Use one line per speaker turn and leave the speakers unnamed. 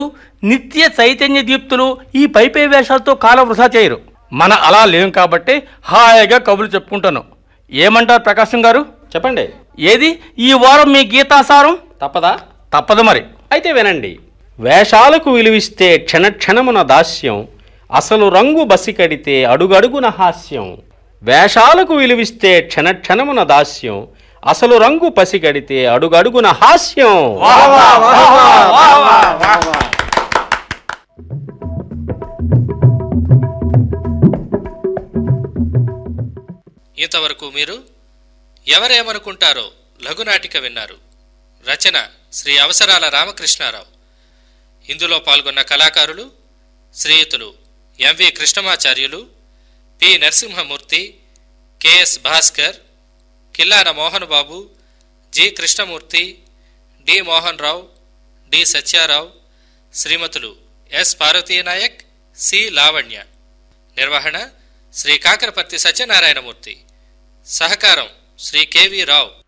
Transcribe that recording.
నిత్య చైతన్య దీప్తులు ఈ పైపై వేషాలతో కాలం వృధా చేయరు మన అలా లేం కాబట్టి హాయిగా కబుర్లు చెప్పుకుంటాను ఏమంటారు ప్రకాశం గారు
చెప్పండి
ఏది ఈ వారం మీ గీతాసారం
తప్పదా
తప్పదు మరి
అయితే వినండి వేషాలకు విలువిస్తే క్షణక్షణమున దాస్యం అసలు రంగు బసికడితే అడుగడుగున హాస్యం వేషాలకు విలువిస్తే క్షణక్షణమున దాస్యం అసలు రంగు పసిగడితే అడుగడుగున హాస్యం
ఇంతవరకు మీరు ఎవరేమనుకుంటారో లఘునాటిక విన్నారు రచన శ్రీ అవసరాల రామకృష్ణారావు ఇందులో పాల్గొన్న కళాకారులు శ్రీయుతులు M V Krishnamacharyulu P Narasimhamurthy K S Bhaskar Killana Mohan Babu G Krishnamurthy D Mohan Rao D Satyarao శ్రీమతులు ఎస్ పార్వతీనాయక్ సి లావణ్య నిర్వహణ శ్రీ కాకరపర్తి సత్యనారాయణమూర్తి సహకారం శ్రీ కెవి రావు